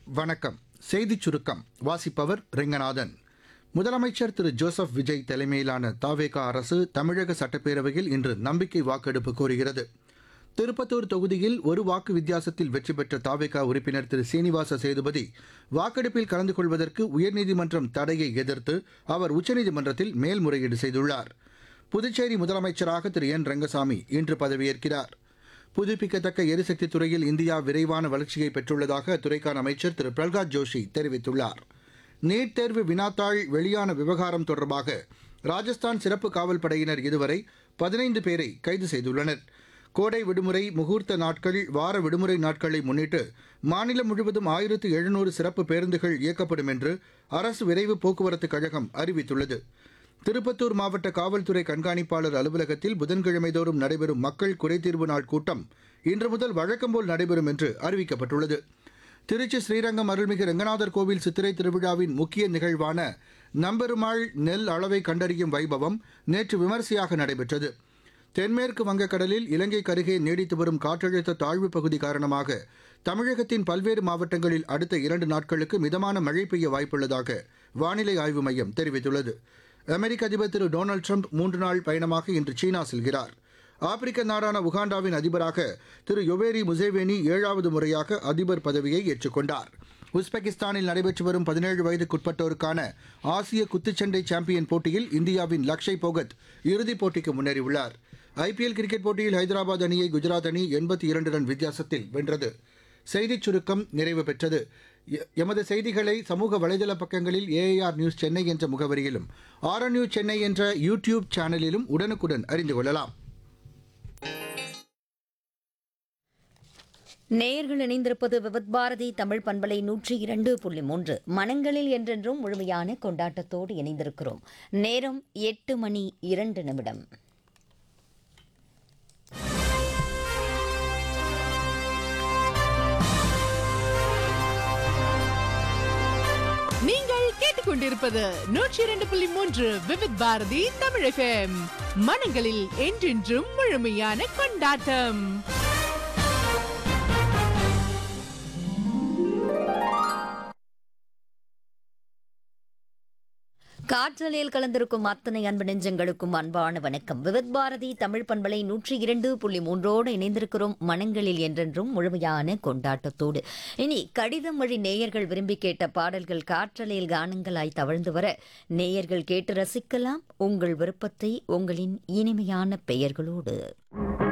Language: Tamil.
வணக்கம் செய்திச் சுருக்கம் வாசிப்பவர் ரெங்கநாதன் முதலமைச்சர் திரு ஜோசப் விஜய் தலைமையிலான தாவேகா அரசு தமிழக சட்டப்பேரவையில் இன்று நம்பிக்கை வாக்கெடுப்பு கோருகிறது திருப்பத்தூர் தொகுதியில் ஒரு வாக்கு வித்தியாசத்தில் வெற்றி பெற்ற தாவேகா உறுப்பினர் திரு சீனிவாச சேதுபதி வாக்கெடுப்பில் கலந்து கொள்வதற்கு உயர்நீதிமன்றம் தடையை எதிர்த்து அவர் உச்சநீதிமன்றத்தில் மேல்முறையீடு செய்துள்ளார் புதுச்சேரி முதலமைச்சராக திரு என் ரங்கசாமி இன்று பதவியேற்கிறார் புதுப்பிக்கத்தக்க எரிசக்தி துறையில் இந்தியா விரைவான வளர்ச்சியை பெற்றுள்ளதாக அத்துறைக்கான அமைச்சர் திரு பிரல்காத் ஜோஷி தெரிவித்துள்ளார் நீட் தேர்வு வினாத்தாள் வெளியான விவகாரம் தொடர்பாக ராஜஸ்தான் சிறப்பு காவல் படையினர் இதுவரை பதினைந்து பேரை கைது செய்துள்ளனர் கோடை விடுமுறை முகூர்த்த நாட்கள் வார விடுமுறை நாட்களை முன்னிட்டு மாநிலம் முழுவதும் ஆயிரத்து எழுநூறு சிறப்பு பேருந்துகள் இயக்கப்படும் என்று அரசு விரைவு போக்குவரத்து கழகம் அறிவித்துள்ளது திருப்பத்தூர் மாவட்ட காவல்துறை கண்காணிப்பாளர் அலுவலகத்தில் புதன்கிழமை தோறும் நடைபெறும் மக்கள் குறைதீர்வு நாள் கூட்டம் இன்று முதல் வழக்கம்போல் நடைபெறும் என்று அறிவிக்கப்பட்டுள்ளது திருச்சி ஸ்ரீரங்கம் அருள்மிகு ரங்கநாதர் கோவில் சித்திரை திருவிழாவின் முக்கிய நிகழ்வான நம்பெருமாள் நெல் அளவை கண்டறியும் வைபவம் நேற்று விமரிசையாக நடைபெற்றது தென்மேற்கு வங்கக்கடலில் இலங்கைக்கு அருகே நீடித்து வரும் காற்றழுத்த தாழ்வுப் பகுதி காரணமாக தமிழகத்தின் பல்வேறு மாவட்டங்களில் அடுத்த இரண்டு நாட்களுக்கு மிதமான மழை பெய்ய வாய்ப்புள்ளதாக வானிலை ஆய்வு மையம் தெரிவித்துள்ளது அமெரிக்க அதிபர் திரு டொனால்டு ட்ரம்ப் மூன்று நாள் பயணமாக இன்று சீனா செல்கிறார் ஆப்பிரிக்க நாடான உகாண்டாவின் அதிபராக திரு யொவேரி முசேவேனி ஏழாவது முறையாக அதிபர் பதவியை ஏற்றுக்கொண்டார் உஸ்பெகிஸ்தானில் நடைபெற்று வரும் பதினேழு வயதுக்குட்பட்டோருக்கான ஆசிய குத்துச்சண்டை சாம்பியன் போட்டியில் இந்தியாவின் லக்ஷய் போகத் இறுதிப் போட்டிக்கு முன்னேறியுள்ளார் ஐபிஎல் கிரிக்கெட் போட்டியில் ஹைதராபாத் அணியை குஜராத் அணி எண்பத்தி இரண்டு ரன் வித்தியாசத்தில் வென்றது செய்திச் சுருக்கம் நிறைவு பெற்றது எ- எமது செய்திகளை சமூக வலைதள பக்கங்களில் ஏஐஆர் நியூஸ் சென்னை என்ற முகவரியிலும் ஆர் நியூஸ் சென்னை என்ற யூடியூப் சேனலிலும் உடனுக்குடன் அறிந்து கொள்ளலாம் நேயர்கள் இணைந்திருப்பது விவத் பாரதி தமிழ் பண்பலை நூற்றி இரண்டு புள்ளி மூன்று மனங்களில் என்றென்றும் முழுமையான கொண்டாட்டத்தோடு இணைந்திருக்கிறோம் நேரம் எட்டு மணி இரண்டு நிமிடம் நீங்கள் கேட்டுக்கொண்டிருப்பது நூற்றி இரண்டு புள்ளி மூன்று விவித் பாரதி தமிழ் FM. மனங்களில் என்றென்றும் முழுமையான கொண்டாட்டம் காற்றலையில் கலந்திருக்கும் அத்தனை அன்பு நெஞ்சங்களுக்கும் அன்பான வணக்கம் விவத் பாரதி தமிழ் பண்பலை நூற்றி இரண்டு புள்ளி மூன்றோடு இணைந்திருக்கிறோம் மனங்களில் என்றென்றும் முழுமையான கொண்டாட்டத்தோடு இனி கடிதம் வழி நேயர்கள் விரும்பி கேட்ட பாடல்கள் காற்றலையில் கானங்களாய் தவழ்ந்து வர நேயர்கள் கேட்டு ரசிக்கலாம் உங்கள் விருப்பத்தை உங்களின் இனிமையான பெயர்களோடு